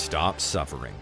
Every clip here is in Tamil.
stop suffering.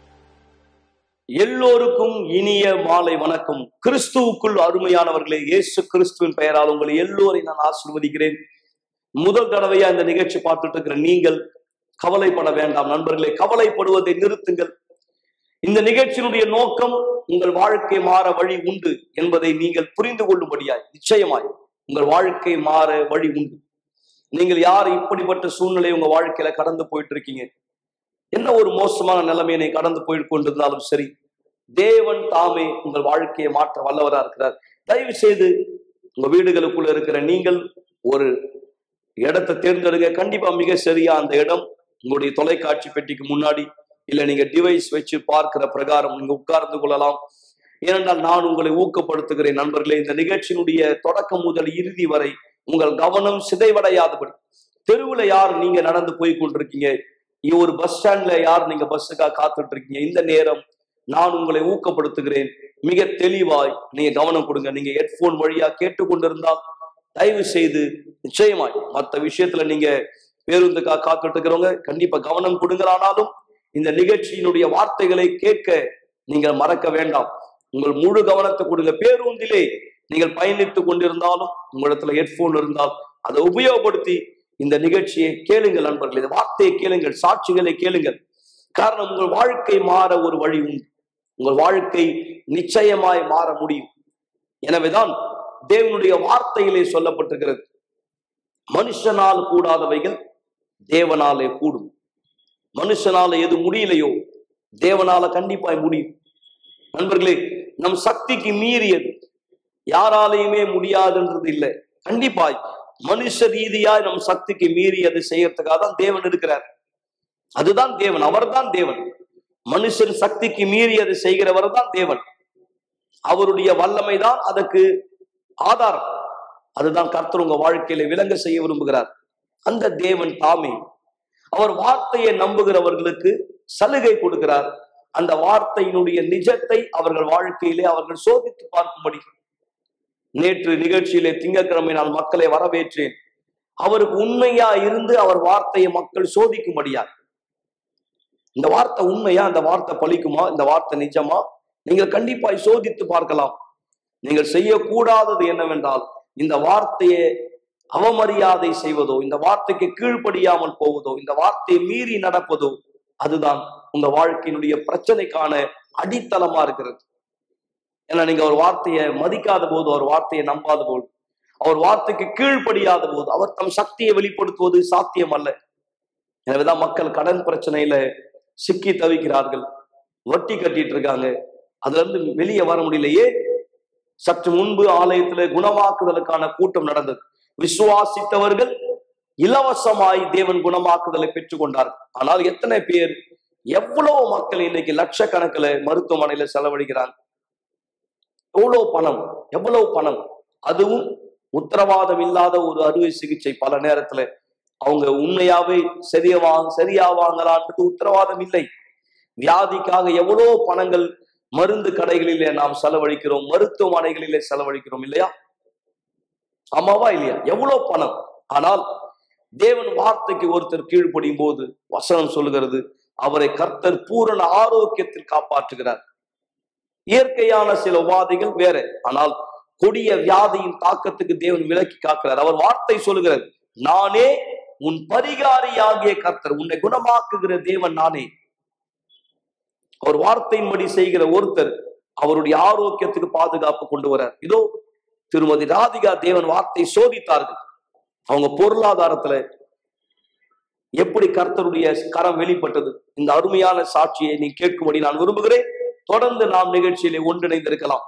எல்லோருக்கும் இனிய மாலை வணக்கம் கிறிஸ்துவுக்குள் அருமையானவர்களே இயேசு கிறிஸ்துவின் பெயரால் உங்களை எல்லோரையும் நான் ஆசீர்வதிக்கிறேன் முதல் தடவையா இந்த நிகழ்ச்சி பார்த்துட்டு இருக்கிற நீங்கள் கவலைப்பட வேண்டாம் நண்பர்களே கவலைப்படுவதை நிறுத்துங்கள் இந்த நிகழ்ச்சியினுடைய நோக்கம் உங்கள் வாழ்க்கை மாற வழி உண்டு என்பதை நீங்கள் புரிந்து கொள்ளும்படியாய் நிச்சயமாய் உங்கள் வாழ்க்கை மாற வழி உண்டு நீங்கள் யார் இப்படிப்பட்ட சூழ்நிலை உங்க வாழ்க்கையில கடந்து போயிட்டு இருக்கீங்க என்ன ஒரு மோசமான நிலைமையை நீ கடந்து போய் கொண்டிருந்தாலும் சரி தேவன் தாமே உங்கள் வாழ்க்கையை மாற்ற வல்லவரா இருக்கிறார் தயவு செய்து உங்க வீடுகளுக்குள்ள இருக்கிற நீங்கள் ஒரு இடத்தை தேர்ந்தெடுங்க கண்டிப்பா மிக சரியா அந்த இடம் உங்களுடைய தொலைக்காட்சி பெட்டிக்கு முன்னாடி இல்ல நீங்க டிவைஸ் வச்சு பார்க்கிற பிரகாரம் நீங்க உட்கார்ந்து கொள்ளலாம் ஏனென்றால் நான் உங்களை ஊக்கப்படுத்துகிறேன் நண்பர்களே இந்த நிகழ்ச்சியினுடைய தொடக்கம் முதல் இறுதி வரை உங்கள் கவனம் சிதைவடையாதபடி தெருவுல யார் நீங்க நடந்து போய் கொண்டிருக்கீங்க இங்க ஒரு பஸ் ஸ்டாண்ட்ல யார் நீங்க பஸ்ஸுக்காக காத்துட்டு இருக்கீங்க இந்த நேரம் நான் உங்களை ஊக்கப்படுத்துகிறேன் மிக தெளிவாய் நீங்க கவனம் கொடுங்க நீங்க ஹெட்போன் வழியா கேட்டுக்கொண்டிருந்தால் தயவு செய்து நிச்சயமாய் மற்ற விஷயத்துல நீங்க பேருந்துக்காக காத்துட்டு இருக்கிறவங்க கண்டிப்பா கவனம் கொடுங்கள் ஆனாலும் இந்த நிகழ்ச்சியினுடைய வார்த்தைகளை கேட்க நீங்கள் மறக்க வேண்டாம் உங்கள் முழு கவனத்தை கொடுங்க பேருந்திலே நீங்கள் பயணித்துக் கொண்டிருந்தாலும் உங்களிடத்துல ஹெட்போன் இருந்தால் அதை உபயோகப்படுத்தி இந்த நிகழ்ச்சியை கேளுங்கள் நண்பர்கள் இந்த வார்த்தையை கேளுங்கள் சாட்சிகளை கேளுங்கள் காரணம் உங்கள் வாழ்க்கை மாற ஒரு வழி உண்டு உங்கள் வாழ்க்கை நிச்சயமாய் மாற முடியும் எனவேதான் தேவனுடைய வார்த்தையிலே சொல்லப்பட்டிருக்கிறது மனுஷனால் கூடாதவைகள் தேவனாலே கூடும் மனுஷனால எது முடியலையோ தேவனால கண்டிப்பாய் முடியும் நண்பர்களே நம் சக்திக்கு மீறியது யாராலையுமே முடியாதுன்றது இல்லை கண்டிப்பாய் மனுஷ ரீதியாய் நம் சக்திக்கு மீறி அதை செய்யறதுக்காக தான் தேவன் இருக்கிறார் அதுதான் தேவன் அவர்தான் தேவன் மனுஷன் சக்திக்கு மீறி அதை செய்கிறவர் தான் தேவன் அவருடைய வல்லமை தான் அதற்கு ஆதாரம் அதுதான் கர்த்தர் உங்க வாழ்க்கையில விளங்க செய்ய விரும்புகிறார் அந்த தேவன் தாமே அவர் வார்த்தையை நம்புகிறவர்களுக்கு சலுகை கொடுக்கிறார் அந்த வார்த்தையினுடைய நிஜத்தை அவர்கள் வாழ்க்கையிலே அவர்கள் சோதித்து பார்க்கும்படி நேற்று நிகழ்ச்சியிலே திங்கட்கிழமை நான் மக்களை வரவேற்றேன் அவருக்கு உண்மையா இருந்து அவர் வார்த்தையை மக்கள் சோதிக்கும்படியா இந்த வார்த்தை உண்மையா இந்த வார்த்தை பழிக்குமா இந்த வார்த்தை நிஜமா நீங்கள் கண்டிப்பாய் சோதித்து பார்க்கலாம் நீங்கள் செய்யக்கூடாதது என்னவென்றால் இந்த வார்த்தையை அவமரியாதை செய்வதோ இந்த வார்த்தைக்கு கீழ்ப்படியாமல் போவதோ இந்த வார்த்தையை மீறி நடப்பதோ அதுதான் உங்க வாழ்க்கையினுடைய பிரச்சனைக்கான அடித்தளமா இருக்கிறது ஏன்னா நீங்க ஒரு வார்த்தையை மதிக்காத போது ஒரு வார்த்தையை நம்பாத போது அவர் வார்த்தைக்கு கீழ்ப்படியாத போது அவர் தம் சக்தியை வெளிப்படுத்துவது சாத்தியம் அல்ல எனவேதான் மக்கள் கடன் பிரச்சனையில சிக்கி தவிக்கிறார்கள் வட்டி கட்டிட்டு இருக்காங்க அதுல இருந்து வெளியே வர முடியலையே சற்று முன்பு ஆலயத்துல குணமாக்குதலுக்கான கூட்டம் நடந்தது விசுவாசித்தவர்கள் இலவசமாய் தேவன் குணமாக்குதலை பெற்றுக்கொண்டார்கள் ஆனால் எத்தனை பேர் எவ்வளவு மக்கள் இன்னைக்கு லட்சக்கணக்கில் மருத்துவமனையில செலவழிக்கிறாங்க எவ்வளவு பணம் எவ்வளவு பணம் அதுவும் உத்தரவாதம் இல்லாத ஒரு அறுவை சிகிச்சை பல நேரத்துல அவங்க உண்மையாவே சரியவா சரியாவாங்களான்றது உத்தரவாதம் இல்லை வியாதிக்காக எவ்வளவு பணங்கள் மருந்து கடைகளிலே நாம் செலவழிக்கிறோம் மருத்துவமனைகளிலே செலவழிக்கிறோம் இல்லையா ஆமாவா இல்லையா எவ்வளவு பணம் ஆனால் தேவன் வார்த்தைக்கு ஒருத்தர் கீழ்ப்படியும் போது வசனம் சொல்லுகிறது அவரை கர்த்தர் பூரண ஆரோக்கியத்தில் காப்பாற்றுகிறார் இயற்கையான சில உபாதைகள் வேற ஆனால் கொடிய வியாதியின் தாக்கத்துக்கு தேவன் விலக்கி காக்கிறார் அவர் வார்த்தை சொல்லுகிறது நானே உன் பரிகாரியாகிய கர்த்தர் உன்னை குணமாக்குகிற தேவன் நானே அவர் வார்த்தையின்படி செய்கிற ஒருத்தர் அவருடைய ஆரோக்கியத்துக்கு பாதுகாப்பு கொண்டு வரார் இதோ திருமதி ராதிகா தேவன் வார்த்தை சோதித்தார்கள் அவங்க பொருளாதாரத்துல எப்படி கர்த்தருடைய கரம் வெளிப்பட்டது இந்த அருமையான சாட்சியை நீ கேட்கும்படி நான் விரும்புகிறேன் தொடர்ந்து நாம் நிகழ்ச்சியிலே ஒன்றிணைந்திருக்கலாம்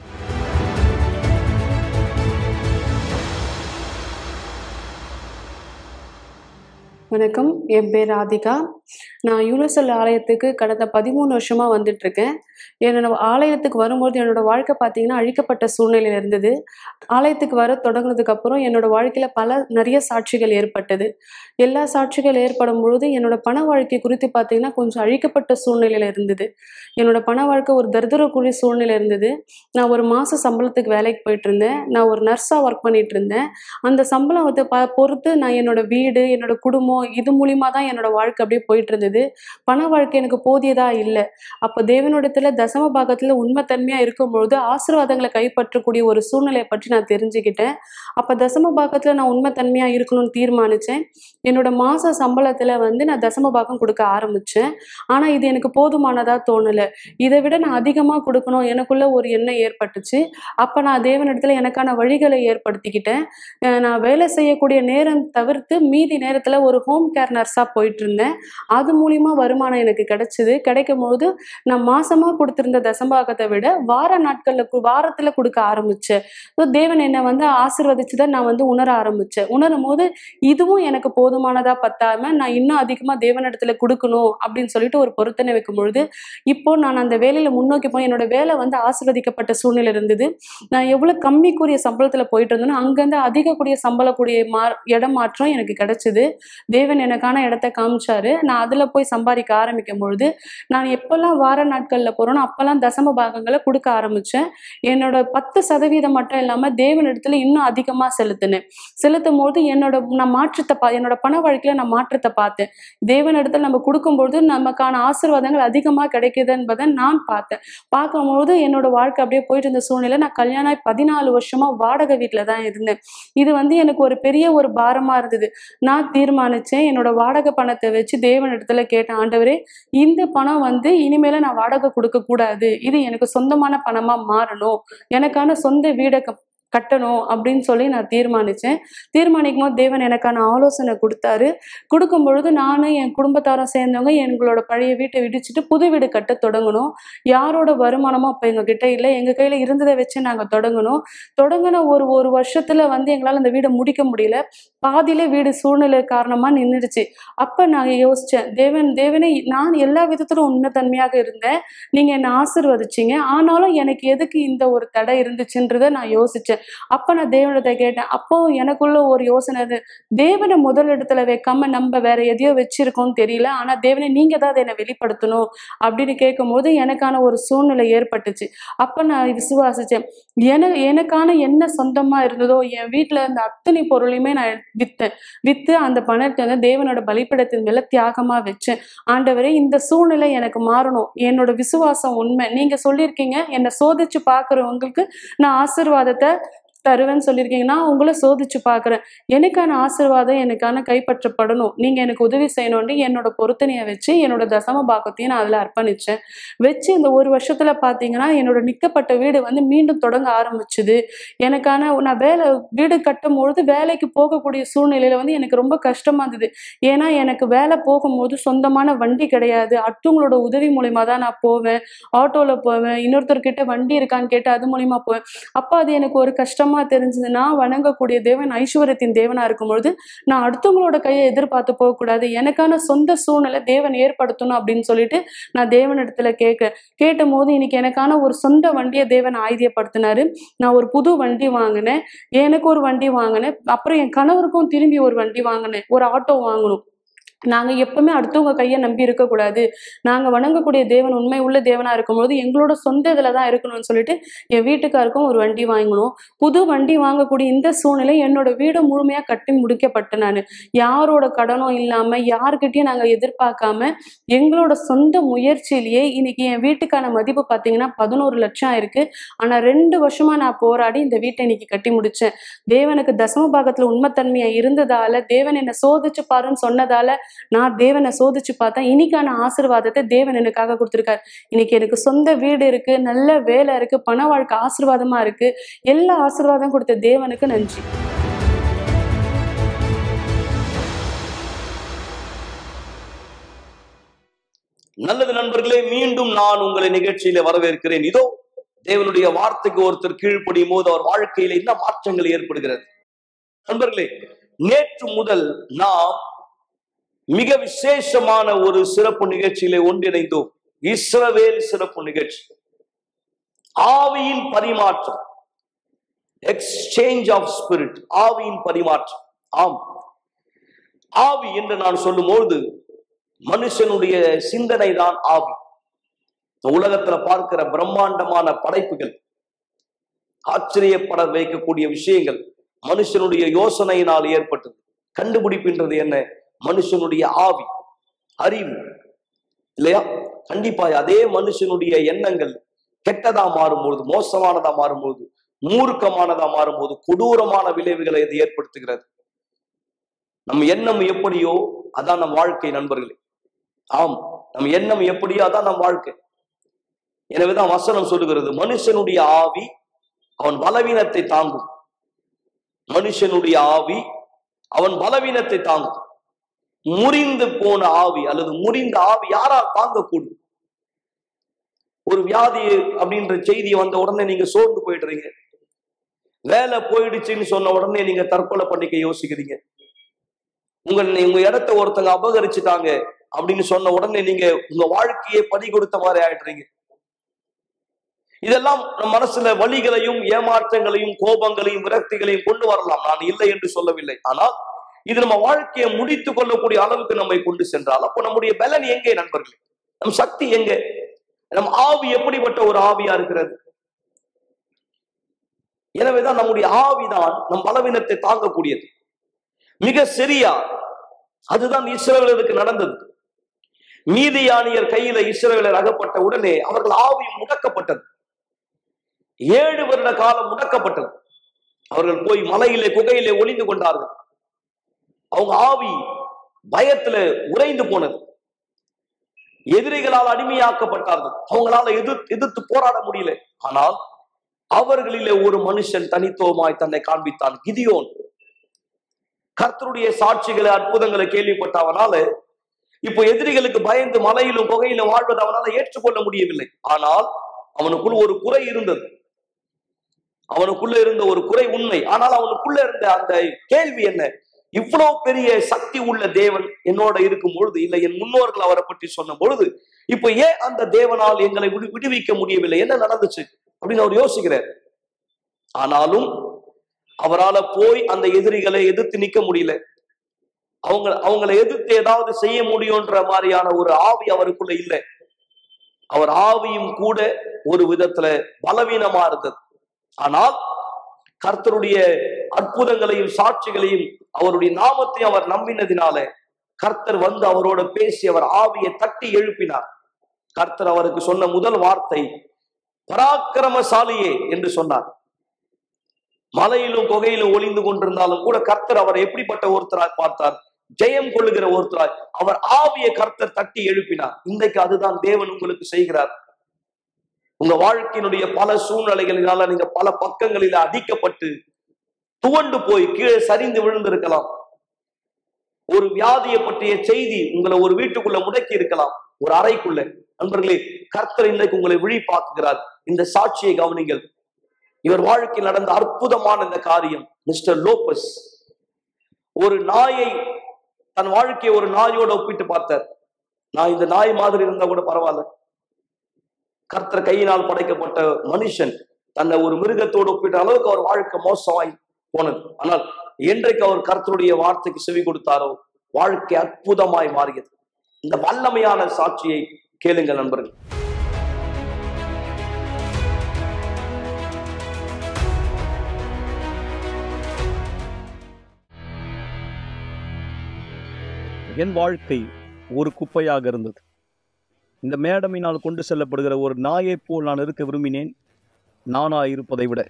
வணக்கம் என் பேர் ராதிகா நான் யூனிவர்சல் ஆலயத்துக்கு கடந்த பதிமூணு வருஷமா வந்துட்டு இருக்கேன் என்னோட ஆலயத்துக்கு வரும்போது என்னோட வாழ்க்கை பார்த்தீங்கன்னா அழிக்கப்பட்ட சூழ்நிலையில இருந்தது ஆலயத்துக்கு வர தொடங்குனதுக்கு அப்புறம் என்னோட வாழ்க்கையில பல நிறைய சாட்சிகள் ஏற்பட்டது எல்லா சாட்சிகள் ஏற்படும் பொழுது என்னோட பண வாழ்க்கை குறித்து பார்த்தீங்கன்னா கொஞ்சம் அழிக்கப்பட்ட சூழ்நிலையில இருந்தது என்னோட பண வாழ்க்கை ஒரு தரித்திரக்குழி சூழ்நிலை இருந்தது நான் ஒரு மாச சம்பளத்துக்கு வேலைக்கு போயிட்டு இருந்தேன் நான் ஒரு நர்ஸா ஒர்க் பண்ணிட்டு இருந்தேன் அந்த சம்பளத்தை ப பொறுத்து நான் என்னோட வீடு என்னோட குடும்பம் இது மூலியமா தான் என்னோட வாழ்க்கை அப்படியே போயிட்டு போயிட்டு இருந்தது பண வாழ்க்கை எனக்கு போதியதா இல்லை அப்போ தேவனிடத்துல தசம பாகத்துல உண்மைத்தன்மையா இருக்கும்பொழுது ஆசீர்வாதங்களை கைப்பற்றக்கூடிய ஒரு சூழ்நிலையை பற்றி நான் தெரிஞ்சுக்கிட்டேன் அப்போ தசம பாகத்துல நான் உண்மைத்தன்மையா இருக்கணும்னு தீர்மானிச்சேன் என்னோட மாச சம்பளத்துல வந்து நான் தசம பாகம் கொடுக்க ஆரம்பிச்சேன் ஆனா இது எனக்கு போதுமானதா தோணல இதை விட நான் அதிகமா கொடுக்கணும் எனக்குள்ள ஒரு எண்ணம் ஏற்பட்டுச்சு அப்ப நான் தேவனிடத்துல எனக்கான வழிகளை ஏற்படுத்திக்கிட்டேன் அஹ் நான் வேலை செய்யக்கூடிய நேரம் தவிர்த்து மீதி நேரத்துல ஒரு ஹோம் கேர் நர்ஸா போயிட்டு இருந்தேன் அது மூலியமா வருமானம் எனக்கு கிடைச்சது கிடைக்கும் போது நான் மாசமா கொடுத்திருந்த தசம்பாகத்தை விட வார நாட்கள்ல கு- வாரத்துல கொடுக்க ஆரம்பிச்சேன் So தேவன் என்னை வந்து ஆசீர்வதிச்சுதை நான் வந்து உணர ஆரம்பிச்சேன் உணரும் போது இதுவும் எனக்கு போதுமானதா பத்தாம நான் இன்னும் அதிகமா தேவனிடத்துல கொடுக்கணும் அப்படின்னு சொல்லிட்டு ஒரு பொருத்தனை வைக்கும் பொழுது இப்போ நான் அந்த வேலையில முன்னோக்கி போய் என்னோட வேலை வந்து ஆசீர்வதிக்கப்பட்ட சூழ்நிலை இருந்தது நான் எவ்வளவு கம்மிக்குரிய சம்பளத்துல போயிட்டு இருந்தேனோ அங்கிருந்து அதிக கூடிய சம்பளக்கூடிய மா இடம் மாற்றம் எனக்கு கிடைச்சது தேவன் எனக்கான இடத்த காமிச்சாரு நான் அதுல போய் சம்பாதிக்க ஆரம்பிக்கும் பொழுது நான் எப்பெல்லாம் வார நாட்கள்ல போறேனோ அப்பெல்லாம் தசம பாகங்களை கொடுக்க ஆரம்பிச்சேன் என்னோட பத்து சதவீதம் மட்டும் இல்லாம தேவனிடத்துல இன்னும் அதிகமா செலுத்தினேன் செலுத்தும் போது என்னோட நான் மாற்றத்தை பா என்னோட பண வாழ்க்கையில நான் மாற்றத்தை பார்த்தேன் தேவனிடத்துல நம்ம கொடுக்கும்பொழுது நமக்கான ஆசீர்வாதங்கள் அதிகமா கிடைக்குது என்பதை நான் பார்த்தேன் பார்க்கும்போது என்னோட வாழ்க்கை அப்படியே போயிட்டு இருந்த சூழ்நிலை நான் கல்யாணம் ஆகி பதினாலு வருஷமா வாடகை வீட்டில தான் இருந்தேன் இது வந்து எனக்கு ஒரு பெரிய ஒரு பாரமா இருந்தது நான் தீர்மானிச்சேன் என்னோட வாடகை பணத்தை வச்சு தேவனிடத்துல கேட்டேன் ஆண்டவரே இந்த பணம் வந்து இனிமேல நான் வாடகை கொடுக்க கூடாது இது எனக்கு சொந்தமான பணமா மாறணும் எனக்கான சொந்த வீடை க- கட்டணும் அப்படின்னு சொல்லி நான் தீர்மானிச்சேன் தீர்மானிக்கும் போது தேவன் எனக்கான ஆலோசனை கொடுத்தாரு கொடுக்கும் பொழுது நானும் என் குடும்பத்தாரும் சேர்ந்தவங்க எங்களோட பழைய வீட்டை இடிச்சிட்டு புது வீடு கட்ட தொடங்கணும் யாரோட வருமானமும் அப்போ எங்க கிட்ட இல்லை எங்க கையில இருந்ததை வச்சு நாங்க தொடங்கணும் தொடங்கின ஒரு ஒரு வருஷத்துல வந்து எங்களால அந்த வீடை முடிக்க முடியல பாதியிலே வீடு சூழ்நிலை காரணமா நின்றுடுச்சு அப்ப நான் யோசிச்சேன் தேவன் தேவனே நான் எல்லா விதத்திலும் உண்மைத்தன்மையாக இருந்தேன் நீங்க என்னை ஆசீர்வதிச்சீங்க ஆனாலும் எனக்கு எதுக்கு இந்த ஒரு தடை இருந்துச்சுன்றத நான் யோசிச்சேன் அப்ப நான் தேவனிடத்தை கேட்டேன் அப்போ எனக்குள்ள ஒரு யோசனை இது தேவனை முதல் இடத்துல வைக்காம நம்ம வேற எதையோ வச்சிருக்கோம்னு தெரியல ஆனா தேவனை நீங்க தான் அதை என்னை வெளிப்படுத்தணும் அப்படின்னு கேட்கும்போது எனக்கான ஒரு சூழ்நிலை ஏற்பட்டுச்சு அப்ப நான் விசுவாசிச்சேன் என எனக்கான என்ன சொந்தமா இருந்ததோ என் வீட்டுல இருந்த அத்தனை பொருளையுமே நான் வித்தேன் வித்து அந்த பணத்தை வந்து தேவனோட பலிப்பிடத்தின் மேல தியாகமா வச்சேன் ஆண்டவரே இந்த சூழ்நிலை எனக்கு மாறணும் என்னோட விசுவாசம் உண்மை நீங்க சொல்லியிருக்கீங்க என்னை சோதிச்சு பார்க்குறவங்களுக்கு நான் ஆசீர்வாதத்தை தருவேன்னு சொல்லியிருக்கீங்க நான் உங்களை சோதிச்சு பார்க்குறேன் எனக்கான ஆசீர்வாதம் எனக்கான கைப்பற்றப்படணும் நீங்க எனக்கு உதவி செய்யணும்னு என்னோட பொருத்தனையை வச்சு என்னோட தசம பாக்கத்தையும் நான் அதுல அர்ப்பணிச்சேன் வச்சு இந்த ஒரு வருஷத்துல பாத்தீங்கன்னா என்னோட நிக்கப்பட்ட வீடு வந்து மீண்டும் தொடங்க ஆரம்பிச்சுது எனக்கான நான் வேலை வீடு கட்டும் பொழுது வேலைக்கு போகக்கூடிய சூழ்நிலையில வந்து எனக்கு ரொம்ப கஷ்டமா இருந்தது ஏன்னா எனக்கு வேலை போகும்போது சொந்தமான வண்டி கிடையாது அடுத்தவங்களோட உதவி மூலியமா தான் நான் போவேன் ஆட்டோல போவேன் இன்னொருத்தர்கிட்ட வண்டி இருக்கான்னு கேட்டு அது மூலியமா போவேன் அப்ப அது எனக்கு ஒரு கஷ்டமா தெரிஞ்சது நான் வணங்கக்கூடிய தேவன் ஐஸ்வர்யத்தின் தேவனா இருக்கும் பொழுது நான் அடுத்தவங்களோட கையை எதிர்பார்த்து போகக்கூடாது எனக்கான சொந்த சூழ்நிலை தேவன் ஏற்படுத்தணும் அப்படின்னு சொல்லிட்டு நான் தேவனிடத்துல கேட்க கேட்ட போது இன்னைக்கு எனக்கான ஒரு சொந்த வண்டியை தேவன் ஆயுதியப்படுத்தினாரு நான் ஒரு புது வண்டி வாங்கினேன் எனக்கு ஒரு வண்டி வாங்கினேன் அப்புறம் என் கணவருக்கும் திரும்பி ஒரு வண்டி வாங்கினேன் ஒரு ஆட்டோ வாங்கணும் நாங்க எப்பவுமே அடுத்தவங்க கையை நம்பி இருக்கக்கூடாது நாங்க வணங்கக்கூடிய தேவன் உண்மை உள்ள தேவனா இருக்கும்போது எங்களோட சொந்த இதுல தான் இருக்கணும்னு சொல்லிட்டு என் வீட்டுக்காருக்கும் ஒரு வண்டி வாங்கணும் புது வண்டி வாங்கக்கூடிய இந்த சூழ்நிலை என்னோட வீடு முழுமையா கட்டி முடிக்கப்பட்டேன் நான் யாரோட கடனும் இல்லாம யாருக்கிட்டையும் நாங்க எதிர்பார்க்காம எங்களோட சொந்த முயற்சியிலேயே இன்னைக்கு என் வீட்டுக்கான மதிப்பு பாத்தீங்கன்னா பதினோரு லட்சம் இருக்கு ஆனா ரெண்டு வருஷமா நான் போராடி இந்த வீட்டை இன்னைக்கு கட்டி முடிச்சேன் தேவனுக்கு தசம பாகத்துல உண்மைத்தன்மையா இருந்ததால தேவன் என்னை சோதிச்சு பாருன்னு சொன்னதால நான் தேவனை சோதிச்சு பார்த்தேன் இன்னைக்கான ஆசீர்வாதத்தை தேவன் எனக்காக கொடுத்துருக்காரு இன்னைக்கு எனக்கு சொந்த வீடு இருக்கு நல்ல வேலை இருக்கு பண வாழ்க்கை ஆசீர்வாதமா இருக்கு எல்லா ஆசீர்வாதம் கொடுத்த தேவனுக்கு நன்றி நல்லது நண்பர்களே மீண்டும் நான் உங்களை நிகழ்ச்சியில வரவேற்கிறேன் இதோ தேவனுடைய வார்த்தைக்கு ஒருத்தர் கீழ்ப்படியும் போது அவர் வாழ்க்கையில என்ன மாற்றங்கள் ஏற்படுகிறது நண்பர்களே நேற்று முதல் நாம் மிக விசேஷமான ஒரு சிறப்பு நிகழ்ச்சியிலே ஒன்றிணைந்தோம் இஸ்ரவேல் சிறப்பு நிகழ்ச்சி ஆவியின் பரிமாற்றம் எக்ஸ்சேஞ்ச் ஆஃப் ஸ்பிரிட் ஆவியின் பரிமாற்றம் ஆம் ஆவி என்று நான் சொல்லும்போது மனுஷனுடைய சிந்தனை தான் ஆவி இந்த உலகத்துல பார்க்கிற பிரம்மாண்டமான படைப்புகள் ஆச்சரியப்பட வைக்கக்கூடிய விஷயங்கள் மனுஷனுடைய யோசனையினால் ஏற்பட்டது கண்டுபிடிப்புன்றது என்ன மனுஷனுடைய ஆவி அறிவு இல்லையா கண்டிப்பா அதே மனுஷனுடைய எண்ணங்கள் கெட்டதா மாறும்பொழுது மோசமானதா மாறும்பொழுது மூர்க்கமானதா மாறும்போது கொடூரமான விளைவுகளை இது ஏற்படுத்துகிறது நம்ம எண்ணம் எப்படியோ அதான் நம் வாழ்க்கை நண்பர்களே ஆம் நம் எண்ணம் எப்படியோ அதான் நம் வாழ்க்கை எனவேதான் வசனம் சொல்லுகிறது மனுஷனுடைய ஆவி அவன் பலவீனத்தை தாங்கும் மனுஷனுடைய ஆவி அவன் பலவீனத்தை தாங்கும் முறிந்து போன ஆவி அல்லது முறிந்த ஆவி யாரால் தாங்கக்கூடும் ஒரு வியாதி அப்படின்ற செய்தி வந்த உடனே நீங்க சோர்ந்து போயிடுறீங்க வேலை போயிடுச்சுன்னு சொன்ன உடனே நீங்க தற்கொலை பண்ணிக்க யோசிக்கிறீங்க உங்க உங்க இடத்த ஒருத்தங்க அபகரிச்சுட்டாங்க அப்படின்னு சொன்ன உடனே நீங்க உங்க வாழ்க்கையே பறி கொடுத்த மாதிரி ஆயிடுறீங்க இதெல்லாம் நம் மனசுல வலிகளையும் ஏமாற்றங்களையும் கோபங்களையும் விரக்திகளையும் கொண்டு வரலாம் நான் இல்லை என்று சொல்லவில்லை ஆனால் இது நம்ம வாழ்க்கையை முடித்து கொள்ளக்கூடிய அளவுக்கு நம்மை கொண்டு சென்றால் அப்போ நம்முடைய பலன் எங்கே நண்பர்களே நம் சக்தி எங்கே நம் ஆவி எப்படிப்பட்ட ஒரு ஆவியா இருக்கிறது எனவேதான் நம்முடைய ஆவிதான் நம் பலவீனத்தை தாங்கக்கூடியது மிக சரியா அதுதான் இஸ்ரவேலருக்கு நடந்தது மீதியானியர் கையில இஸ்ரவேலர் அகப்பட்ட உடனே அவர்கள் ஆவி முடக்கப்பட்டது ஏழு வருட காலம் முடக்கப்பட்டது அவர்கள் போய் மலையிலே குகையிலே ஒளிந்து கொண்டார்கள் அவங்க ஆவி பயத்துல உறைந்து போனது எதிரிகளால் அடிமையாக்கப்பட்டார்கள் அவங்களால எதிர்த்து எதிர்த்து போராட முடியல ஆனால் அவர்களிலே ஒரு மனுஷன் தனித்துவமாய் தன்னை காண்பித்தான் கிதியோன் கர்த்தருடைய சாட்சிகளை அற்புதங்களை கேள்விப்பட்ட அவனால இப்போ எதிரிகளுக்கு பயந்து மலையிலும் புகையிலும் வாழ்வது அவனால ஏற்றுக்கொள்ள முடியவில்லை ஆனால் அவனுக்குள் ஒரு குறை இருந்தது அவனுக்குள்ள இருந்த ஒரு குறை உண்மை ஆனால் அவனுக்குள்ள இருந்த அந்த கேள்வி என்ன இவ்வளவு பெரிய சக்தி உள்ள தேவன் என்னோட இருக்கும் பொழுது இல்லை என் முன்னோர்கள் அவரை பற்றி சொன்ன பொழுது இப்போ ஏன் அந்த தேவனால் எங்களை விடு விடுவிக்க முடியவில்லை என்ன நடந்துச்சு அப்படின்னு அவர் யோசிக்கிறார் ஆனாலும் அவரால போய் அந்த எதிரிகளை எதிர்த்து நிக்க முடியல அவங்க அவங்களை எதிர்த்து ஏதாவது செய்ய முடியும்ன்ற மாதிரியான ஒரு ஆவி அவருக்குள்ள இல்லை அவர் ஆவியும் கூட ஒரு விதத்துல பலவீனமா இருந்தது ஆனால் கர்த்தருடைய அற்புதங்களையும் சாட்சிகளையும் அவருடைய நாமத்தையும் அவர் நம்பினதினால கர்த்தர் வந்து அவரோட பேசி அவர் ஆவியை தட்டி எழுப்பினார் கர்த்தர் அவருக்கு சொன்ன முதல் வார்த்தை பராக்கிரமசாலியே என்று சொன்னார் மலையிலும் குகையிலும் ஒளிந்து கொண்டிருந்தாலும் கூட கர்த்தர் அவர் எப்படிப்பட்ட ஒருத்தராய் பார்த்தார் ஜெயம் கொள்ளுகிற ஒருத்தராய் அவர் ஆவிய கர்த்தர் தட்டி எழுப்பினார் இன்றைக்கு அதுதான் தேவன் உங்களுக்கு செய்கிறார் உங்க வாழ்க்கையினுடைய பல சூழ்நிலைகளினால நீங்க பல பக்கங்களில அடிக்கப்பட்டு துவண்டு போய் கீழே சரிந்து விழுந்திருக்கலாம் ஒரு வியாதியை பற்றிய செய்தி உங்களை ஒரு வீட்டுக்குள்ள முடக்கி இருக்கலாம் ஒரு அறைக்குள்ள நண்பர்களே கர்த்தர் இன்றைக்கு உங்களை விழிப்பாக்குகிறார் இந்த சாட்சியை கவனிங்கள் இவர் வாழ்க்கையில் நடந்த அற்புதமான இந்த காரியம் மிஸ்டர் லோபஸ் ஒரு நாயை தன் வாழ்க்கையை ஒரு நாயோட ஒப்பிட்டு பார்த்தார் நான் இந்த நாய் மாதிரி இருந்தா கூட பரவாயில்ல கர்த்தர் கையினால் படைக்கப்பட்ட மனுஷன் தன்னை ஒரு மிருகத்தோடு ஒப்பிட்ட அளவுக்கு அவர் வாழ்க்கை மோசமாய் போனது ஆனால் என்றைக்கு அவர் கர்த்தருடைய வார்த்தைக்கு செவி கொடுத்தாரோ வாழ்க்கை அற்புதமாய் மாறியது இந்த வல்லமையான சாட்சியை கேளுங்கள் நண்பர்கள் என் வாழ்க்கை ஒரு குப்பையாக இருந்தது இந்த மேடமினால் கொண்டு செல்லப்படுகிற ஒரு நாயைப் போல் நான் இருக்க விரும்பினேன் நானாய் இருப்பதை விட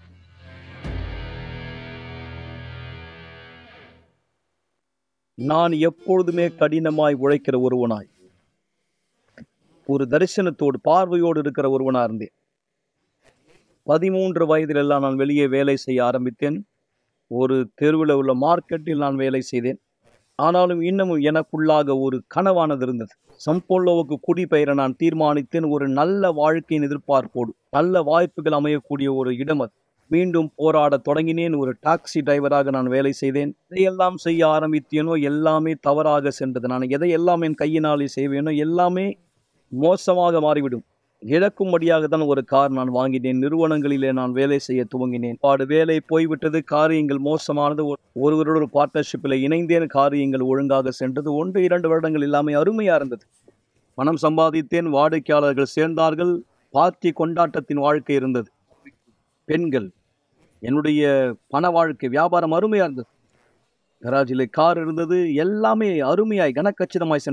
நான் எப்பொழுதுமே கடினமாய் உழைக்கிற ஒருவனாய் ஒரு தரிசனத்தோடு பார்வையோடு இருக்கிற ஒருவனா இருந்தேன் பதிமூன்று வயதிலெல்லாம் நான் வெளியே வேலை செய்ய ஆரம்பித்தேன் ஒரு தெருவில் உள்ள மார்க்கெட்டில் நான் வேலை செய்தேன் ஆனாலும் இன்னமும் எனக்குள்ளாக ஒரு கனவானது இருந்தது சம்போலோவுக்கு குடிபெயர நான் தீர்மானித்தேன் ஒரு நல்ல வாழ்க்கையின் எதிர்பார்ப்போடு நல்ல வாய்ப்புகள் அமையக்கூடிய ஒரு இடம் அது மீண்டும் போராட தொடங்கினேன் ஒரு டாக்ஸி டிரைவராக நான் வேலை செய்தேன் எதையெல்லாம் செய்ய ஆரம்பித்தேனோ எல்லாமே தவறாக சென்றது நான் எதையெல்லாம் என் கையினாலே செய்வேனோ எல்லாமே மோசமாக மாறிவிடும் இழக்கும்படியாக தான் ஒரு கார் நான் வாங்கினேன் நிறுவனங்களிலே நான் வேலை செய்ய துவங்கினேன் பாடு வேலை போய்விட்டது காரியங்கள் மோசமானது ஒரு- ஒருவரோட ஒரு பார்ட்னர்ஷிப்பில் இணைந்தேன் காரியங்கள் ஒழுங்காக சென்றது ஒன்று இரண்டு வருடங்கள் எல்லாமே அருமையாக இருந்தது பணம் சம்பாதித்தேன் வாடிக்கையாளர்கள் சேர்ந்தார்கள் பார்ட்டி கொண்டாட்டத்தின் வாழ்க்கை இருந்தது பெண்கள் என்னுடைய பண வாழ்க்கை வியாபாரம் அருமையாக இருந்தது கராஜிலே கார் இருந்தது எல்லாமே அருமையாய் கனக்கச்சிதமாய் சென்றது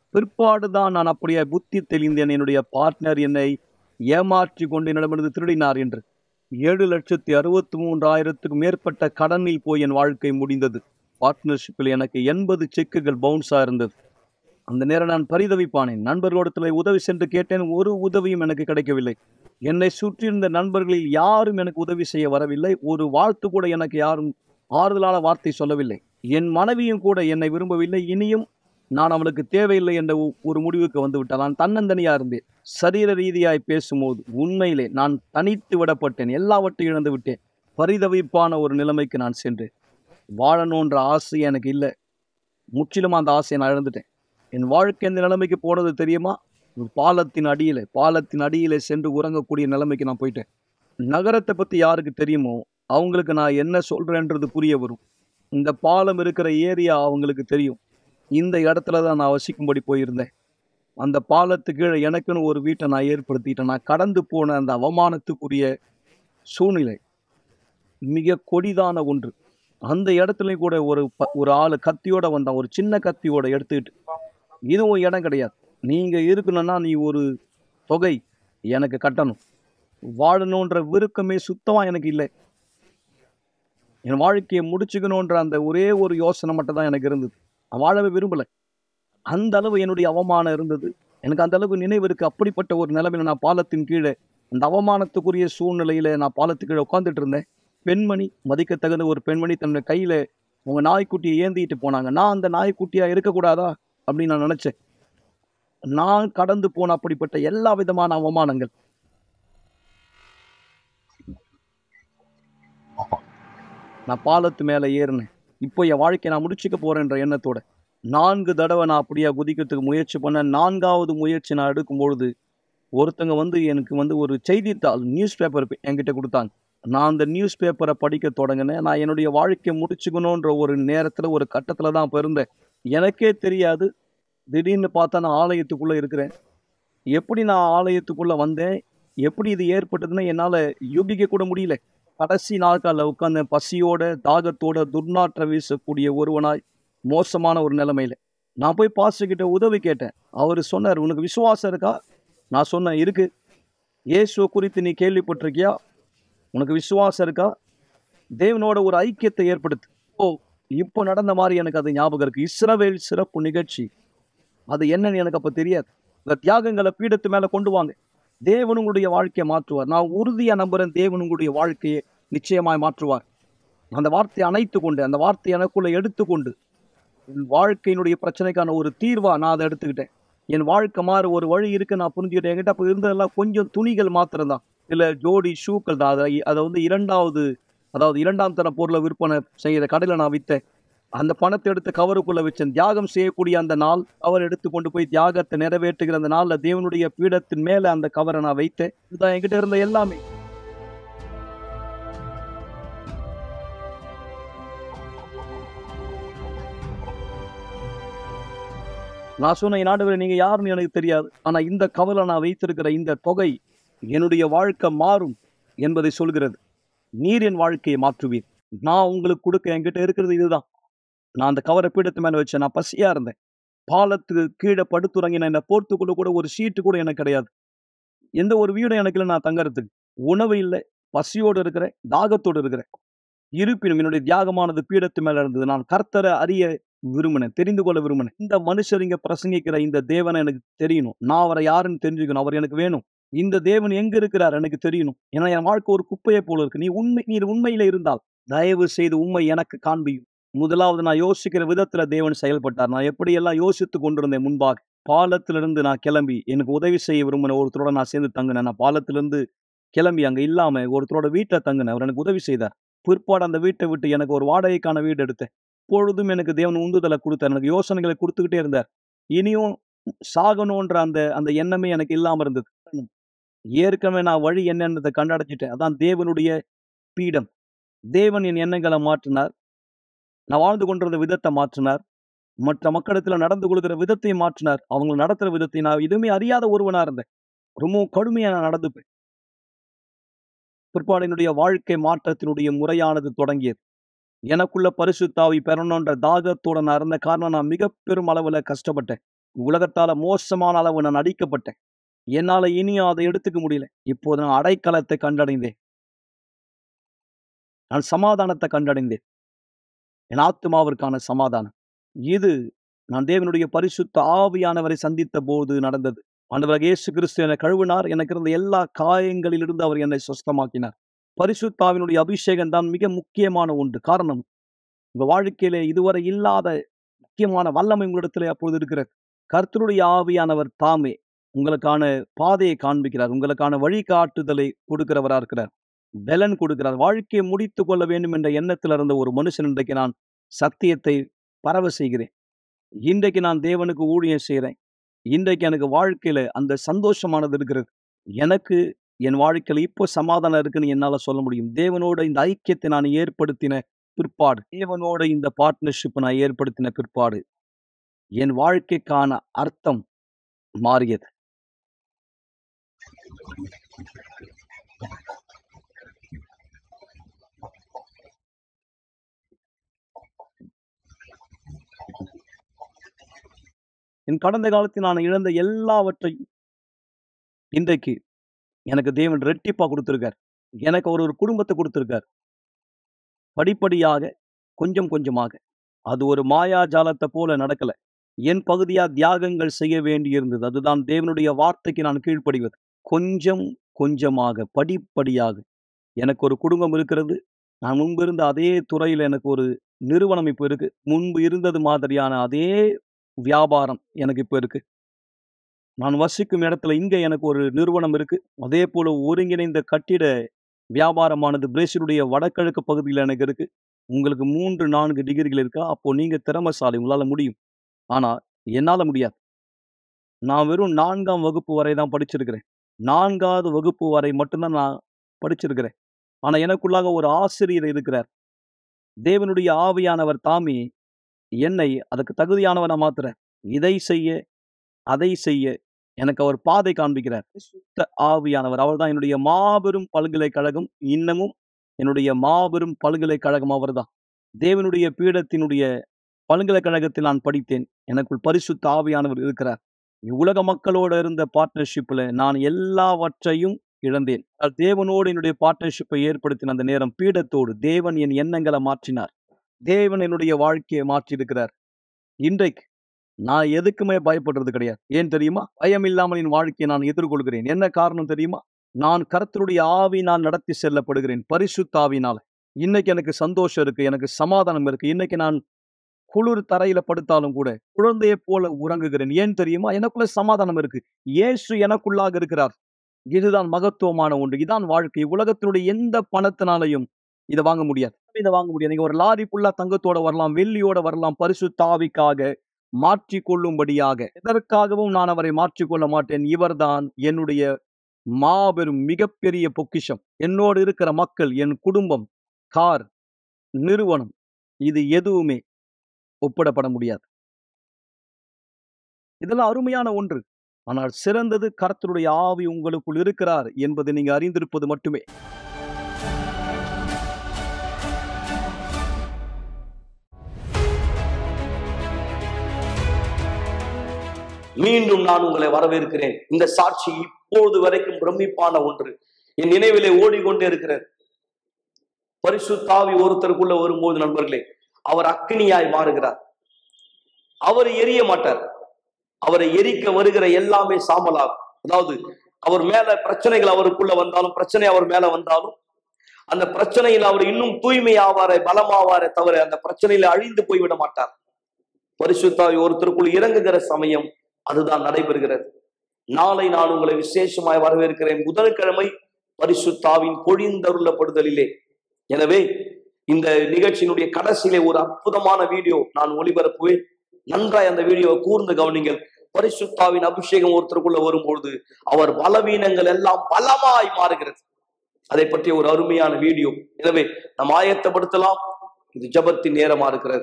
பிற்பாடு தான் நான் அப்படியே புத்தி தெளிந்தேன் என்னுடைய பார்ட்னர் என்னை ஏமாற்றி கொண்டு என்னிடமிருந்து திருடினார் என்று ஏழு லட்சத்தி அறுபத்தி மூன்றாயிரத்துக்கும் மேற்பட்ட கடனில் போய் என் வாழ்க்கை முடிந்தது பார்ட்னர்ஷிப்பில் எனக்கு எண்பது செக்குகள் பவுன்ஸாக இருந்தது அந்த நேரம் நான் பரிதவிப்பானேன் நண்பர்களோடத்தில் உதவி சென்று கேட்டேன் ஒரு உதவியும் எனக்கு கிடைக்கவில்லை என்னை சுற்றியிருந்த நண்பர்களில் யாரும் எனக்கு உதவி செய்ய வரவில்லை ஒரு வாழ்த்து கூட எனக்கு யாரும் ஆறுதலான வார்த்தை சொல்லவில்லை என் மனைவியும் கூட என்னை விரும்பவில்லை இனியும் நான் அவளுக்கு தேவையில்லை என்ற ஒ- ஒரு முடிவுக்கு வந்து விட்டான் நான் தன்னந்தனியா இருந்தேன் சரீர ரீதியாய் பேசும்போது உண்மையிலே நான் தனித்து விடப்பட்டேன் எல்லாவற்றையும் இழந்து விட்டேன் பரிதவிப்பான ஒரு நிலைமைக்கு நான் சென்றேன் வாழணுன்ற ஆசை எனக்கு இல்லை முற்றிலும் அந்த ஆசையை நான் இழந்துட்டேன் என் வாழ்க்கை எந்த நிலைமைக்கு போனது தெரியுமா ஒரு பாலத்தின் அடியிலே பாலத்தின் அடியிலே சென்று உறங்கக்கூடிய நிலைமைக்கு நான் போயிட்டேன் நகரத்தை பற்றி யாருக்கு தெரியுமோ அவங்களுக்கு நான் என்ன சொல்கிறேன்றது புரிய வரும் இந்த பாலம் இருக்கிற ஏரியா அவங்களுக்கு தெரியும் இந்த இடத்துல தான் நான் வசிக்கும்படி போயிருந்தேன் அந்த பாலத்துக்கு கீழே எனக்குன்னு ஒரு வீட்டை நான் ஏற்படுத்திட்டேன் நான் கடந்து போன அந்த அவமானத்துக்குரிய சூழ்நிலை மிக கொடிதான ஒன்று அந்த இடத்துலையும் கூட ஒரு ப- ஒரு ஆள் கத்தியோட வந்தான் ஒரு சின்ன கத்தியோட எடுத்துக்கிட்டு இதுவும் இடம் கிடையாது நீங்கள் இருக்கணும்னா நீ ஒரு தொகை எனக்கு கட்டணும் வாழணுன்ற விருப்பமே சுத்தமாக எனக்கு இல்லை என் வாழ்க்கையை முடிச்சுக்கணுன்ற அந்த ஒரே ஒரு யோசனை மட்டும் தான் எனக்கு இருந்தது நான் வாழவே விரும்பலை அந்த அளவு என்னுடைய அவமானம் இருந்தது எனக்கு அந்த அளவு நினைவு இருக்கு அப்படிப்பட்ட ஒரு நிலைமையில நான் பாலத்தின் கீழே அந்த அவமானத்துக்குரிய சூழ்நிலையில நான் பாலத்துக்கு கீழே உட்காந்துட்டு இருந்தேன் பெண்மணி மதிக்கத்தகுந்த ஒரு பெண்மணி தன்னுடைய கையில உங்க நாய்க்குட்டியை ஏந்திட்டு போனாங்க நான் அந்த நாய்க்குட்டியா இருக்கக்கூடாதா அப்படின்னு நான் நினைச்சேன் நான் கடந்து போன அப்படிப்பட்ட எல்லா விதமான அவமானங்கள் நான் பாலத்து மேலே ஏறினேன் இப்போ என் வாழ்க்கையை நான் முடிச்சுக்க போறேன்ற எண்ணத்தோட நான்கு தடவை நான் அப்படியே குதிக்கிறதுக்கு முயற்சி பண்ணேன் நான்காவது முயற்சி நான் எடுக்கும் பொழுது ஒருத்தங்க வந்து எனக்கு வந்து ஒரு செய்தித்தாள் நியூஸ் பேப்பர் என்கிட்ட கொடுத்தாங்க நான் அந்த நியூஸ் பேப்பரை படிக்க தொடங்கினேன் நான் என்னுடைய வாழ்க்கையை முடிச்சுக்கணுன்ற ஒரு நேரத்தில் ஒரு கட்டத்தில் தான் இப்போ இருந்தேன் எனக்கே தெரியாது திடீர்னு பார்த்தா நான் ஆலயத்துக்குள்ளே இருக்கிறேன் எப்படி நான் ஆலயத்துக்குள்ளே வந்தேன் எப்படி இது ஏற்பட்டதுன்னு என்னால் யூகிக்க கூட முடியல கடைசி நாட்களில் உட்கார்ந்த பசியோட தாகத்தோட துர்நாற்றம் வீசக்கூடிய ஒருவனாய் மோசமான ஒரு நிலைமையில நான் போய் பாஸ்டர் கிட்ட உதவி கேட்டேன் அவர் சொன்னார் உனக்கு விசுவாசம் இருக்கா நான் சொன்னேன் இருக்கு இயேசுவை குறித்து நீ கேள்விப்பட்டிருக்கியா உனக்கு விசுவாசம் இருக்கா தேவனோட ஒரு ஐக்கியத்தை ஏற்படுத்து ஓ இப்போ நடந்த மாதிரி எனக்கு அது ஞாபகம் இருக்கு இஸ்ரவேல் சிறப்பு நிகழ்ச்சி அது என்னன்னு எனக்கு அப்போ தெரியாது இந்த தியாகங்களை பீடத்து மேலே கொண்டு வாங்க தேவன் உங்களுடைய வாழ்க்கையை மாற்றுவார் நான் உறுதியா நம்புறேன் தேவன் உங்களுடைய வாழ்க்கையை நிச்சயமாய் மாற்றுவார் அந்த வார்த்தையை அணைத்து கொண்டு அந்த வார்த்தையை எனக்குள்ள எடுத்துக்கொண்டு என் வாழ்க்கையினுடைய பிரச்சனைக்கான ஒரு தீர்வா நான் அதை எடுத்துக்கிட்டேன் என் வாழ்க்கை மாற ஒரு வழி இருக்கு நான் புரிஞ்சுக்கிட்டேன் என்கிட்ட அப்போ இருந்ததெல்லாம் கொஞ்சம் துணிகள் மாத்திரம்தான் இல்லை ஜோடி ஷூக்கள் தான் அதை அதை வந்து இரண்டாவது அதாவது இரண்டாம் தர பொருளை விற்பனை செய்கிற கடையில் நான் விற்றேன் அந்த பணத்தை எடுத்து கவருக்குள்ள வச்சேன் தியாகம் செய்யக்கூடிய அந்த நாள் அவர் எடுத்து கொண்டு போய் தியாகத்தை நிறைவேற்றுகிற அந்த நாளில் தேவனுடைய பீடத்தின் மேலே அந்த கவரை நான் வைத்தேன் இதுதான் என்கிட்ட இருந்த எல்லாமே நான் சொன்ன என் ஆண்டவரே நீங்க யாருன்னு எனக்கு தெரியாது ஆனா இந்த கவலை நான் வைத்திருக்கிற இந்த தொகை என்னுடைய வாழ்க்கை மாறும் என்பதை சொல்கிறது நீர் என் வாழ்க்கையை மாற்றுவீர் நான் உங்களுக்கு கொடுக்க என்கிட்ட இருக்கிறது இதுதான் நான் அந்த கவரை பீடத்து மேல வச்சேன் நான் பசியா இருந்தேன் பாலத்துக்கு கீழே படுத்துறங்கின என்னை போர்த்துக்குள்ள கூட ஒரு சீட்டு கூட எனக்கு கிடையாது எந்த ஒரு வீடும் எனக்கு இல்லை நான் தங்கறதுக்கு உணவு இல்லை பசியோடு இருக்கிறேன் தாகத்தோடு இருக்கிறேன் இருப்பினும் என்னுடைய தியாகமானது பீடத்து மேல இருந்தது நான் கர்த்தரை அறிய விரும்பினேன் தெரிந்து கொள்ள விரும்பினேன் இந்த மனுஷர் இங்க பிரசங்கிக்கிற இந்த தேவனை எனக்கு தெரியணும் நான் அவரை யாருன்னு தெரிஞ்சுக்கணும் அவர் எனக்கு வேணும் இந்த தேவன் எங்க இருக்கிறார் எனக்கு தெரியணும் ஏன்னா என் வாழ்க்கை ஒரு குப்பையை போல இருக்கு நீ உண்மை நீர் உண்மையில இருந்தால் தயவு செய்து உண்மை எனக்கு காண்பியும் முதலாவது நான் யோசிக்கிற விதத்துல தேவன் செயல்பட்டார் நான் எப்படியெல்லாம் யோசித்து கொண்டிருந்தேன் முன்பாக பாலத்திலிருந்து நான் கிளம்பி எனக்கு உதவி செய்ய விரும்பின ஒருத்தரோட நான் சேர்ந்து தங்கினேன் நான் பாலத்திலிருந்து கிளம்பி அங்க இல்லாம ஒருத்தரோட வீட்டை தங்கினேன் அவர் எனக்கு உதவி செய்தார் பிற்பாடு அந்த வீட்டை விட்டு எனக்கு ஒரு வாடகைக்கான வீடு எடுத்தேன் பொழுதும் எனக்கு தேவன் உந்துதலை கொடுத்தார் எனக்கு யோசனைகளை கொடுத்துக்கிட்டே இருந்தார் இனியும் சாகணுன்ற அந்த அந்த எண்ணமே எனக்கு இல்லாம இருந்தது ஏற்கனவே நான் வழி என்னன்றதை கண்டடைஞ்சிட்டேன் அதான் தேவனுடைய பீடம் தேவன் என் எண்ணங்களை மாற்றினார் நான் வாழ்ந்து கொண்டிருந்த விதத்தை மாற்றினார் மற்ற மக்களிடத்துல நடந்து கொள்கிற விதத்தை மாற்றினார் அவங்க நடத்துற விதத்தை நான் எதுவுமே அறியாத ஒருவனா இருந்தேன் ரொம்பவும் கடுமையா நான் நடந்துப்பேன் பிற்பாடு என்னுடைய வாழ்க்கை மாற்றத்தினுடைய முறையானது தொடங்கியது எனக்குள்ள பரிசுத்தாவி பெறணுன்ற தாகத்தோட நான் இருந்த காரணம் நான் மிக பெரும் அளவுல கஷ்டப்பட்டேன் உலகத்தால மோசமான அளவு நான் அடிக்கப்பட்டேன் என்னால இனியும் அதை எடுத்துக்க முடியல இப்போது நான் அடைக்கலத்தை கண்டடைந்தேன் நான் சமாதானத்தை கண்டடைந்தேன் என் ஆத்மாவிற்கான சமாதானம் இது நான் தேவனுடைய பரிசுத்த ஆவியானவரை சந்தித்த போது நடந்தது ஆண்டவர் இயேசு கிறிஸ்து என்னை கழுவினார் எனக்கு இருந்த எல்லா காயங்களிலிருந்து அவர் என்னை சுஸ்தமாக்கினார் பரிசுத்தாவினுடைய அபிஷேகம் தான் மிக முக்கியமான ஒன்று காரணம் உங்க வாழ்க்கையிலே இதுவரை இல்லாத முக்கியமான வல்லமை உங்களிடத்திலே அப்பொழுது இருக்கிறது கர்த்தருடைய ஆவியானவர் தாமே உங்களுக்கான பாதையை காண்பிக்கிறார் உங்களுக்கான வழிகாட்டுதலை கொடுக்கிறவரா இருக்கிறார் பலன் கொடுக்கிறார் வாழ்க்கையை முடித்து கொள்ள வேண்டும் என்ற எண்ணத்தில் இருந்த ஒரு மனுஷன் இன்றைக்கு நான் சத்தியத்தை பரவ செய்கிறேன் இன்றைக்கு நான் தேவனுக்கு ஊழியம் செய்கிறேன் இன்றைக்கு எனக்கு வாழ்க்கையில அந்த சந்தோஷமானது இருக்கிறது எனக்கு என் வாழ்க்கையில இப்போ சமாதானம் இருக்குன்னு என்னால சொல்ல முடியும் தேவனோட இந்த ஐக்கியத்தை நான் ஏற்படுத்தின பிற்பாடு தேவனோட இந்த பார்ட்னர்ஷிப் நான் ஏற்படுத்தின பிற்பாடு என் வாழ்க்கைக்கான அர்த்தம் மாறியது என் கடந்த காலத்தில் நான் இழந்த எல்லாவற்றையும் இன்றைக்கு எனக்கு தேவன் ரெட்டிப்பா கொடுத்திருக்கார் எனக்கு ஒரு ஒரு குடும்பத்தை கொடுத்திருக்கார் படிப்படியாக கொஞ்சம் கொஞ்சமாக அது ஒரு மாயாஜாலத்தை போல நடக்கல என் பகுதியா தியாகங்கள் செய்ய வேண்டியிருந்தது அதுதான் தேவனுடைய வார்த்தைக்கு நான் கீழ்ப்படிவது கொஞ்சம் கொஞ்சமாக படிப்படியாக எனக்கு ஒரு குடும்பம் இருக்கிறது நான் முன்பு இருந்த அதே துறையில் எனக்கு ஒரு நிறுவனம் இப்போ இருக்கு முன்பு இருந்தது மாதிரியான அதே வியாபாரம் எனக்கு இப்போ இருக்கு நான் வசிக்கும் இடத்துல இங்க எனக்கு ஒரு நிறுவனம் இருக்கு அதே போல ஒருங்கிணைந்த கட்டிட வியாபாரமானது பிரேசிலுடைய வடகிழக்கு பகுதியில் எனக்கு இருக்கு உங்களுக்கு மூன்று நான்கு டிகிரிகள் இருக்கா அப்போ நீங்க திறமசாலி உங்களால முடியும் ஆனா என்னால முடியாது நான் வெறும் நான்காம் வகுப்பு வரை தான் படிச்சிருக்கிறேன் நான்காவது வகுப்பு வரை மட்டும்தான் நான் படிச்சிருக்கிறேன் ஆனா எனக்குள்ளாக ஒரு ஆசிரியர் இருக்கிறார் தேவனுடைய ஆவியானவர் தாமே என்னை அதுக்கு தகுதியானவனை மாத்துற இதை செய்ய அதை செய்ய எனக்கு அவர் பாதை காண்பிக்கிறார் சுத்த ஆவியானவர் அவர்தான் என்னுடைய மாபெரும் பல்கலைக்கழகம் இன்னமும் என்னுடைய மாபெரும் பல்கலைக்கழகம் அவர்தான் தேவனுடைய பீடத்தினுடைய பல்கலைக்கழகத்தில் நான் படித்தேன் எனக்குள் பரிசுத்த ஆவியானவர் இருக்கிறார் உலக மக்களோட இருந்த பார்ட்னர்ஷிப்ல நான் எல்லாவற்றையும் இழந்தேன் ஆனால் தேவனோடு என்னுடைய பார்ட்னர்ஷிப்பை ஏற்படுத்தின அந்த நேரம் பீடத்தோடு தேவன் என் எண்ணங்களை மாற்றினார் தேவன் என்னுடைய வாழ்க்கையை மாற்றியிருக்கிறார் இன்றைக்கு நான் எதுக்குமே பயப்படுறது கிடையாது ஏன் தெரியுமா பயம் இல்லாமல் என் வாழ்க்கையை நான் எதிர்கொள்கிறேன் என்ன காரணம் தெரியுமா நான் கர்த்தருடைய ஆவி நான் நடத்தி செல்லப்படுகிறேன் பரிசுத்த ஆவினால இன்னைக்கு எனக்கு சந்தோஷம் இருக்கு எனக்கு சமாதானம் இருக்கு இன்னைக்கு நான் குளிர் தரையில படுத்தாலும் கூட குழந்தையை போல உறங்குகிறேன் ஏன் தெரியுமா எனக்குள்ள சமாதானம் இருக்கு இயேசு எனக்குள்ளாக இருக்கிறார் இதுதான் மகத்துவமான ஒன்று இதான் வாழ்க்கை உலகத்தினுடைய எந்த பணத்தினாலையும் இதை வாங்க முடியாது இதை வாங்க முடியாது நீங்க ஒரு லாரி ஃபுல்லா தங்கத்தோட வரலாம் வெள்ளியோட வரலாம் பரிசுத்த ஆவிக்காக மாற்றிக் கொள்ளும்படியாக எதற்காகவும் நான் அவரை மாற்றிக்கொள்ள மாட்டேன் இவர்தான் என்னுடைய மாபெரும் மிகப்பெரிய பொக்கிஷம் என்னோடு இருக்கிற மக்கள் என் குடும்பம் கார் நிறுவனம் இது எதுவுமே ஒப்பிடப்பட முடியாது இதெல்லாம் அருமையான ஒன்று ஆனால் சிறந்தது கர்த்தருடைய ஆவி உங்களுக்குள் இருக்கிறார் என்பதை நீங்க அறிந்திருப்பது மட்டுமே மீண்டும் நான் உங்களை வரவேற்கிறேன் இந்த சாட்சி இப்பொழுது வரைக்கும் பிரமிப்பான ஒன்று என் நினைவிலே ஓடிக்கொண்டே இருக்கிறது பரிசுத்தாவி ஒருத்தருக்குள்ள வரும்போது நண்பர்களே அவர் அக்னியாய் மாறுகிறார் அவர் எரிய மாட்டார் அவரை எரிக்க வருகிற எல்லாமே சாம்பலாகும் அதாவது அவர் மேல பிரச்சனைகள் அவருக்குள்ள வந்தாலும் பிரச்சனை அவர் மேல வந்தாலும் அந்த பிரச்சனையில் அவர் இன்னும் தூய்மையாவாரே பலமாவாரே தவிர அந்த பிரச்சனையில அழிந்து போய்விட மாட்டார் பரிசுத்தாவி ஒருத்தருக்குள் இறங்குகிற சமயம் அதுதான் நடைபெறுகிறது நாளை நான் உங்களை விசேஷமாய் வரவேற்கிறேன் புதன்கிழமை பரிசுத்தாவின் பொழிந்தருளப்படுதலிலே எனவே இந்த நிகழ்ச்சியினுடைய கடைசியிலே ஒரு அற்புதமான வீடியோ நான் ஒளிபரப்புவேன் நன்றாய் அந்த வீடியோவை கூர்ந்து கவனிங்கள் பரிசுத்தாவின் அபிஷேகம் ஒருத்தருக்குள்ள வரும்பொழுது அவர் பலவீனங்கள் எல்லாம் பலமாய் மாறுகிறது அதை பற்றிய ஒரு அருமையான வீடியோ எனவே நாம் ஆயத்தப்படுத்தலாம் இது ஜபத்தின் நேரமா இருக்கிறது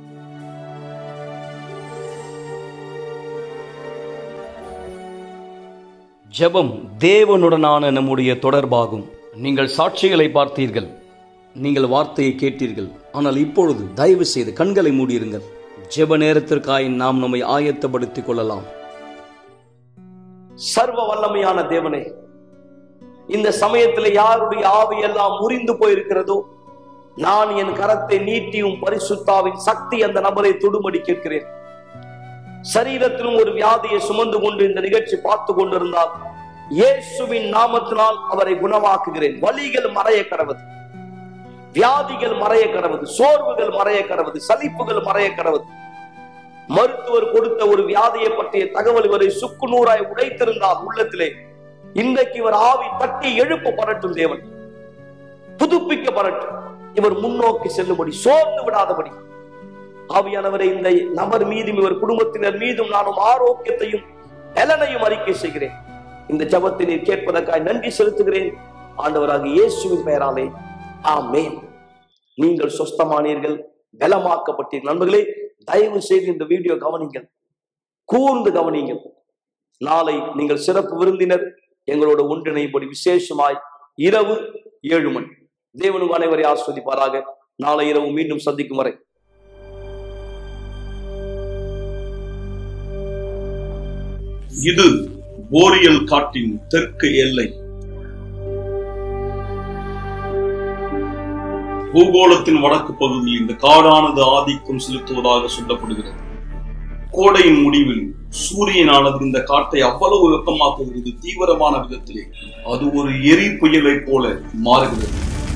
ஜெபம் தேவனுடனான நம்முடைய தொடர்பாகும் நீங்கள் சாட்சிகளை பார்த்தீர்கள் நீங்கள் வார்த்தையை கேட்டீர்கள் ஆனால் இப்பொழுது தயவு செய்து கண்களை மூடியிருங்கள் ஜெப நேரத்திற்காய் நாம் நம்மை ஆயத்தப்படுத்திக் கொள்ளலாம் சர்வ வல்லமையான தேவனே இந்த சமயத்தில் யாருடைய ஆவி எல்லாம் முறிந்து போயிருக்கிறதோ நான் என் கரத்தை நீட்டியும் பரிசுத்தாவின் சக்தி அந்த நபரை தொடுமடி கேட்கிறேன் சரீரத்திலும் ஒரு வியாதியை சுமந்து கொண்டு இந்த நிகழ்ச்சி பார்த்து கொண்டிருந்தால் இயேசுவின் நாமத்தினால் அவரை குணமாக்குகிறேன் வலிகள் மறைய கடவுது வியாதிகள் மறைய கடவுது சோர்வுகள் மறைய கடவுது சலிப்புகள் மறைய கடவுது மருத்துவர் கொடுத்த ஒரு வியாதியை பற்றிய தகவல் இவரை சுக்கு நூறாய் உடைத்திருந்தால் உள்ளத்திலே இன்றைக்கு இவர் ஆவி தட்டி எழுப்பப்படட்டும் தேவன் புதுப்பிக்கப்படட்டும் இவர் முன்னோக்கி செல்லும்படி சோர்ந்து விடாதபடி ஆவியானவரை இந்த நபர் மீதும் இவர் குடும்பத்தினர் மீதும் நானும் ஆரோக்கியத்தையும் பலனையும் அறிக்கை செய்கிறேன் இந்த ஜபத்தை நீர் கேட்பதற்காக நன்றி செலுத்துகிறேன் ஆண்டவராக இயேசுவின் பெயராலே ஆமென் நீங்கள் சொஸ்தமானீர்கள் பலமாக்கப்பட்டீர்கள் நண்பர்களே தயவு செய்து இந்த வீடியோ கவனிங்கள் கூர்ந்து கவனிங்கள் நாளை நீங்கள் சிறப்பு விருந்தினர் எங்களோட ஒன்றிணைப்படி விசேஷமாய் இரவு ஏழு மணி தேவனுக்கு அனைவரை ஆஸ்வதிப்பாராக நாளை இரவு மீண்டும் சந்திக்கும் வரை இது போரியல் காட்டின் தெற்கு எல்லை பூகோளத்தின் வடக்கு பகுதியில் இந்த காடானது ஆதிக்கம் செலுத்துவதாக சொல்லப்படுகிறது கோடையின் முடிவில் சூரியனானது இந்த காட்டை அவ்வளவு வெப்பமாக்குகிறது தீவிரமான விதத்திலே அது ஒரு எரி புயலை போல மாறுகிறது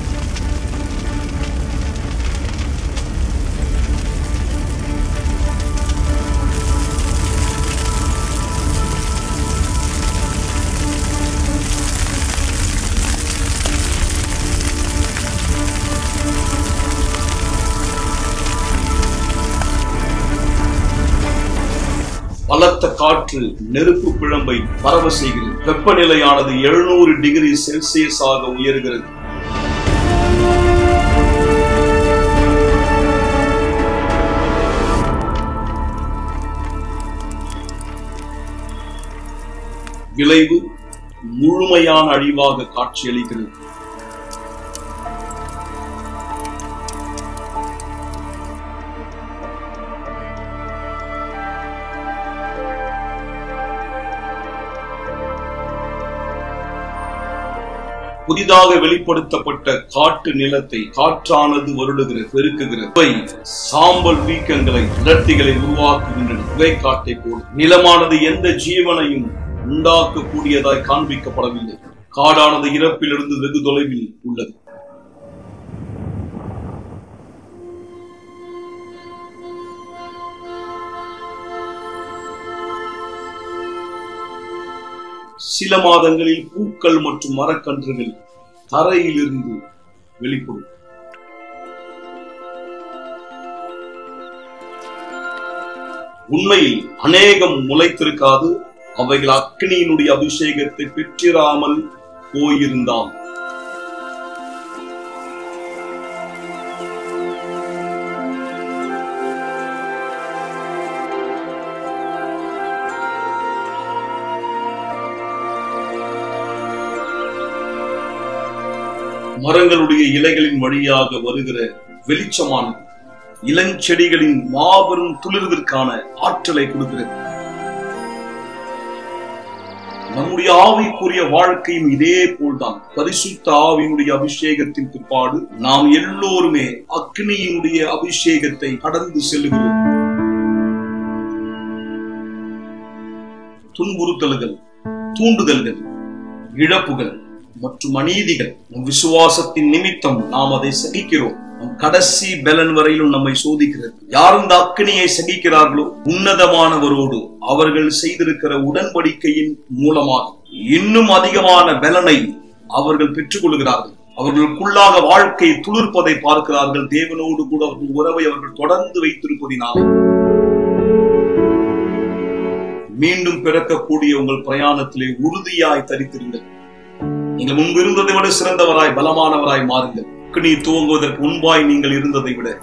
பலத்த காற்று நெருப்பு பிழம்பை பரவ செய்கிறது வெப்பநிலையானது எழுநூறு டிகிரி செல்சியஸாக உயர்கிறது விளைவு முழுமையான அழிவாக காட்சியளிக்கிறது புதிதாக வெளிப்படுத்தப்பட்ட காட்டு நிலத்தை காற்றானது வருடுகிறது பெருக்குகிறது இவை சாம்பல் வீக்கங்களை அடர்த்திகளை உருவாக்குகின்றன புகை காட்டை போல நிலமானது எந்த ஜீவனையும் உண்டாக்கக்கூடியதாய் காண்பிக்கப்படவில்லை காடானது இறப்பிலிருந்து வெகு தொலைவில் உள்ளது சில மாதங்களில் பூக்கள் மற்றும் மரக்கன்றுகள் தரையிலிருந்து வெளிப்படும் உண்மையில் அநேகம் முளைத்திருக்காது அவைகள் அக்னியினுடைய அபிஷேகத்தை பெற்றிராமல் போயிருந்தால் மரங்களுடைய இலைகளின் வழியாக வருகிற வெளிச்சமானது இளஞ்செடிகளின் மாபெரும் துளிர்விற்கான ஆற்றலை கொடுக்கிறது நம்முடைய ஆவிக்குரிய வாழ்க்கையும் இதே போல்தான் பரிசுத்த ஆவியினுடைய அபிஷேகத்தின் பிற்பாடு நாம் எல்லோருமே அக்னியினுடைய அபிஷேகத்தை கடந்து செல்லுகிறோம் துன்புறுத்தல்கள் தூண்டுதல்கள் இழப்புகள் மற்றும் அநீதிகள் நம் விசுவாசத்தின் நிமித்தம் நாம் அதை சகிக்கிறோம் நம் கடைசி பலன் வரையிலும் நம்மை சோதிக்கிறது யார் இந்த அக்கினியை சகிக்கிறார்களோ உன்னதமானவரோடு அவர்கள் செய்திருக்கிற உடன்படிக்கையின் மூலமாக இன்னும் அதிகமான பலனை அவர்கள் பெற்றுக் கொள்கிறார்கள் அவர்களுக்குள்ளாக வாழ்க்கை துளிர்ப்பதை பார்க்கிறார்கள் தேவனோடு கூட அவர்கள் உறவை அவர்கள் தொடர்ந்து வைத்திருப்பதினாலே மீண்டும் பிறக்கக்கூடிய உங்கள் பிரயாணத்திலே உறுதியாய் தரித்திருங்கள் நீங்கள் முன்பு இருந்ததை விட சிறந்தவராய் பலமானவராய் மாறுங்கள் அக்னி துவங்குவதற்கு முன்பாய் நீங்கள் இருந்ததை விட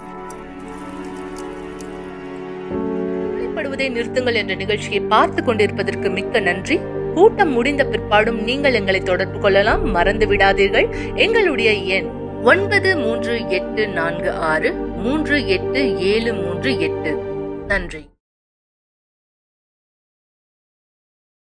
கவலைப்படுவதை நிறுத்துங்கள் என்ற நிகழ்ச்சியை பார்த்து கொண்டிருப்பதற்கு மிக்க நன்றி கூட்டம் முடிந்த பிற்பாடும் நீங்கள் எங்களை தொடர்பு கொள்ளலாம் மறந்து விடாதீர்கள் எங்களுடைய எண் ஒன்பது மூன்று எட்டு நான்கு ஆறு மூன்று எட்டு ஏழு மூன்று எட்டு நன்றி